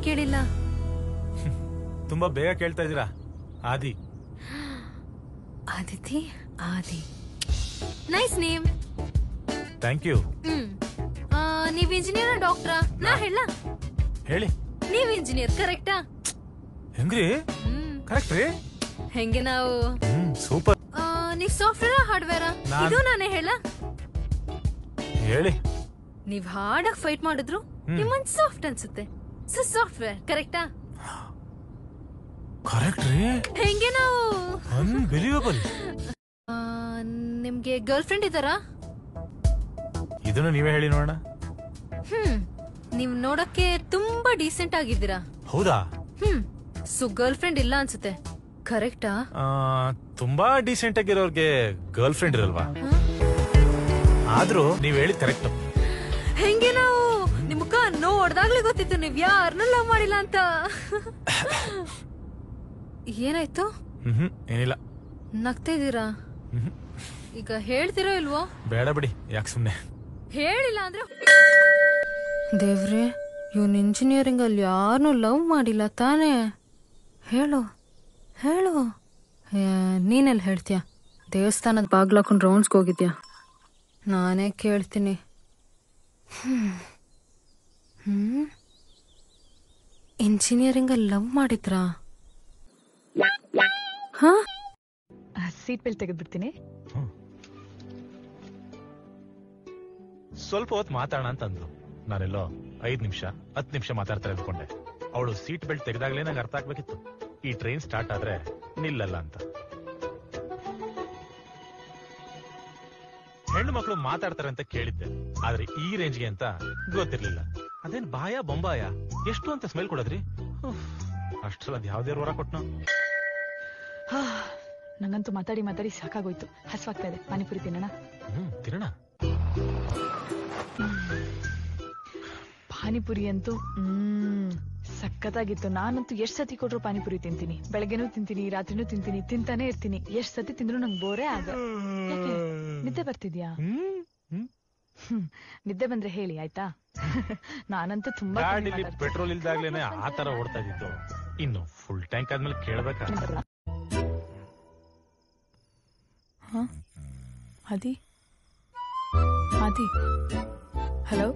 ಕೇಳಿಲ್ಲ ತುಂಬಾ ಬೇಗ ಕೇಳ್ತಾ ಇದೀರಾ Aadi Aditi Aadi nice name thank you hmm ಆ, ನೀವ್ ಇಂಜಿನಿಯರ್ ಡಾಕ್ಟ್ರಾ ನಾ ಹೇಳ ಹೇಳಿ ನೀವ್ ಇಂಜಿನಿಯರ್ ಕರೆಕ್ಟಾ ಹೆಂಗ್ರಿ ಹ್ಮ್ ಕರೆಕ್ಟ್ ರೀ ಹೆಂಗೆ ನಾವು ಹ್ಮ್ ಸೂಪರ್ ಆ, ನೀವ್ ಸಾಫ್ಟ್ವೇರ್ ಹಾರ್ಡ್ವೇರ್ ನಾನ್- ಇದು ನಾನೇ ಹೇಳ ಹೇಳಿ ನೀವ್ ಹಾರ್ಡ್ ಆಗಿ ಫೈಟ್ ಮಾಡಿದ್ರು ನಿಮ್ಮನ್ ಸಾಫ್ಟ್ ಅನ್ಸುತ್ತೆ ಸೊ ಸಾಫ್ಟ್ವೇರ್ ಕರೆಕ್ಟಾ ಕರೆಕ್ಟ್ ರೀ ಹೆಂಗೆ ನಾವು ಅನ್ಬಿಲಿಯಬಲ್ ಆ, ನಿಮ್ಗೆ ಗರ್ಲ್ ಫ್ರೆಂಡ್ ಇದ್ದಾರಾ ಇದನ್ನು ನೀವೇ ಹೇಳಿ ನೋಡೋಣ ಹ್ಮ್ ನೀವ್ ನೋಡಕ್ಕೆ ತುಂಬಾ ಡೀಸೆಂಟ್ ಆಗಿದ್ದೀರಾ ಹೌದಾ ಹ್ಮ್ ಸೊ ಗರ್ಲ್ ಫ್ರೆಂಡ್ ಇಲ್ಲ ಅನ್ಸುತ್ತೆ ಕರೆಕ್ಟಾ ಆ, ತುಂಬಾ ಡೀಸೆಂಟ್ ಆಗಿರೋರ್ಗೆ ಗರ್ಲ್ ಫ್ರೆಂಡ್ ಇರಲ್ವಾ ಆದ್ರೂ ನೀವ್ ಹೇಳಿದ್ ಕರೆಕ್ಟ್ ಹೆಂಗೆ ನಾವು ನಿಮ್ ಮುಖ ನೋಡ್ದಾಗ್ಲೇ ಗೊತ್ತಿತ್ತು ನೀವ್ ಯಾರನ್ನೂ ಲವ್ ಮಾಡಿಲ್ಲ ಅಂತ ಏನಾಯ್ತು ಹ್ಮ್ ಏನಿಲ್ಲ ನಗ್ತಾ ಇದೀರಾ ಹ್ಮ್ ಈಗ ಹೇಳ್ತಿರೋ ಇಲ್ವೋ ಬೇಡ ಬಿಡಿ ಯಾಕೆ ಸುಮ್ನೆ ಹೇಳಿಲ್ಲ ಅಂದ್ರೆ ದೇವ್ರೆ ಇವನ್ ಇಂಜಿನಿಯರಿಂಗ್ ಅಲ್ಲಿ ಯಾರನ್ನೂ ಲವ್ ಮಾಡಿಲ್ಲ ತಾನೇ ಹೇಳು ಹೇಳು ಏ, ನೀನೆಲ್ಲಿ ಹೇಳ್ತೀಯ ದೇವಸ್ಥಾನದ ಬಾಗ್ಲು ಹಾಕೊಂಡು ರೌಂಡ್ಸ್ಗೆ ಹೋಗಿದ್ಯಾ ನಾನೇ ಕೇಳ್ತೀನಿ ಹ್ಮ್ ಹ್ಮ್ ಇಂಜಿನಿಯರಿಂಗ್ ಅಲ್ಲಿ ಲವ್ ಮಾಡಿದ್ರಾ ಹಾ ಸೀಟ್ ಬೆಲ್ಟ್ ತೆಗೆದ್ಬಿಡ್ತೀನಿ ಸ್ವಲ್ಪ ಹೊತ್ತು ಮಾತಾಡೋಣ ಅಂತ ಅಂದ್ಲು ನಾನೆಲ್ಲೋ ಐದ್ ನಿಮಿಷ ಹತ್ತು ನಿಮಿಷ ಮಾತಾಡ್ತಾರೆ ಅನ್ಕೊಂಡೆ ಅವಳು ಸೀಟ್ ಬೆಲ್ಟ್ ತೆಗೆದಾಗ್ಲೇ ನಂಗೆ ಅರ್ಥ ಆಗ್ಬೇಕಿತ್ತು ಈ ಟ್ರೈನ್ ಸ್ಟಾರ್ಟ್ ಆದ್ರೆ ನಿಲ್ಲಲ್ಲ ಅಂತ ಹೆಣ್ಣು ಮಕ್ಕಳು ಮಾತಾಡ್ತಾರೆ ಅಂತ ಕೇಳಿದ್ದೆ ಆದ್ರೆ ಈ ರೇಂಜ್ಗೆ ಅಂತ ಗೊತ್ತಿರ್ಲಿಲ್ಲ ಅದೇನ್ ಬಾಯ ಬೊಂಬಾಯ ಎಷ್ಟು ಅಂತ ಸ್ಮೆಲ್ ಕೊಡೋದ್ರಿ ಉಫ್, ಅಷ್ಟ್ರಲ್ಲಿ ಅದ್ ಯಾವ್ದೇ ವರ ಕೊಟ್ನೋ ಹಾ, ನಂಗಂತೂ ಮಾತಾಡಿ ಮಾತಾಡಿ ಸಾಕಾಗೋಯ್ತು ಹಸ್ವಾಗ್ತಾ ಇದೆ ಪಾನಿಪುರಿ ತಿನ್ನೋಣ ಹ್ಮ್ ತಿನ್ನೋಣ ಪಾನಿಪುರಿ ಅಂತೂ ಹ್ಮ್ ಸಖತ್ತಾಗಿತ್ತು ನಾನಂತೂ ಎಷ್ಟ್ ಸತಿ ಕೊಟ್ರು ಪಾನಿಪುರಿ ತಿಂತೀನಿ ಬೆಳಗ್ಗೆನೂ ತಿಂತೀನಿ ರಾತ್ರಿನೂ ತಿಂತೀನಿ ತಿಂತಾನೆ ಇರ್ತೀನಿ ಎಷ್ಟ್ ಸತಿ ತಿಂದ್ರು ನಂಗೆ ಬೋರೇ ಆಗ ಯಾಕೆ ನಿದ್ದೆ ಬರ್ತಿದ್ಯಾ ಹ್ಮ್ ಹ್ಮ್ ಹ್ಮ್, ನಿದ್ದೆ ಬಂದ್ರೆ ಹೇಳಿ ಆಯ್ತಾ ನಾನಂತೂ ತುಂಬಾ ಕಮ್ಮಿ ಗಾಡಿಲಿ ಮಾತಾಡ್ತೀನಿ. ಪೆಟ್ರೋಲ್ ಇಲ್ದಾಗ್ಲೇನೆ ಆ ತರ ಓಡ್ತಾ ಇದ್ದಿತ್ತು ಇನ್ನು ಫುಲ್ ಟ್ಯಾಂಕ್ ಆದ್ಮೇಲೆ ಕೇಳ್ಬೇಕಾ ಹ? ಆದಿ ಆದಿ ಹಲೋ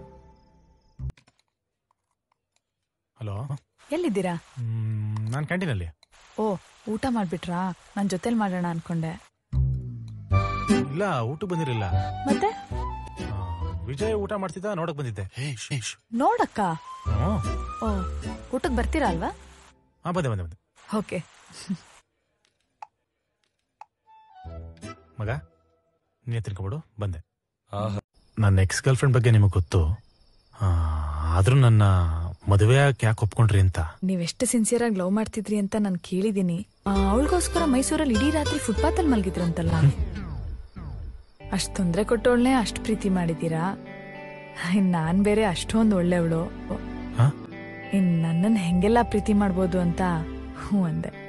ಹಲೋ ಎಲ್ಲಿದ್ದೀರಾ ನಾನು ಕ್ಯಾಂಟೀನಲ್ಲಿ ಓ ಊಟ ಮಾಡ್ಬಿಟ್ರಾ ನನ್ ಜೊತೆಲ್ ಮಾಡೋಣ ಅನ್ಕೊಂಡೆ ಇಲ್ಲ ಊಟ ಬಂದಿರಲಿಲ್ಲ ಮತ್ತೆ ಆ, ವಿಜಯ್ ಊಟ ಮಾಡ್ತಿದ್ದ ನೋಡಕ್ ಬಂದಿದ್ದೆ ನೋಡಕ್ಕ ಹ್ಮ್. ಓ ಊಟಕ್ ಬರ್ತೀರಾ ಅಲ್ವಾ ಹಾ ಬಂದೆ ಬಂದೆ ಬಂದೆ ಓಕೆ ಮಗ ನೀನೇ ತಿನ್ಕೊಬಿಡು ಬಂದೆ ನನ್ನ ಎಕ್ಸ್ ಗರ್ಲ್ ಫ್ರೆಂಡ್ ಬಗ್ಗೆ ನಿಮಗೆ ಗೊತ್ತು ಆ, ಆದ್ರೂ ನನ್ನ ಮದುವೆ ಯಾಕೆ ಒಪ್ಕೊಂಡ್ರಿ ಅಂತ ನೀವೆಷ್ಟು ಸಿನ್ಸಿಯರ್ ಆಗಿ ಲವ್ ಮಾಡ್ತಿದ್ರಿ ಅಂತ ನಾನು ಕೇಳಿದೀನಿ ಅವಳಿಗೋಸ್ಕರ ಮೈಸೂರಲ್ಲಿ ಇಡೀ ರಾತ್ರಿ ಫುಟ್ಪಾತ್ ಅಲ್ಲಿ ಮಲಗಿದ್ರಂತಲ್ಲ ಅಷ್ಟ್ ತೊಂದ್ರೆ ಕೊಟ್ಟವಳನ್ನೇ ಅಷ್ಟ್ ಪ್ರೀತಿ ಮಾಡಿದೀರಾ ಇನ್ ನಾನ್ ಬೇರೆ ಅಷ್ಟೊಂದು ಒಳ್ಳೆಯವಳು ಹಾ? ಇನ್ ನನ್ನನ್ ಹೆಂಗೆಲ್ಲ ಪ್ರೀತಿ ಮಾಡ್ಬೋದು ಅಂತ ಹ್ಞೂ ಅಂದೆ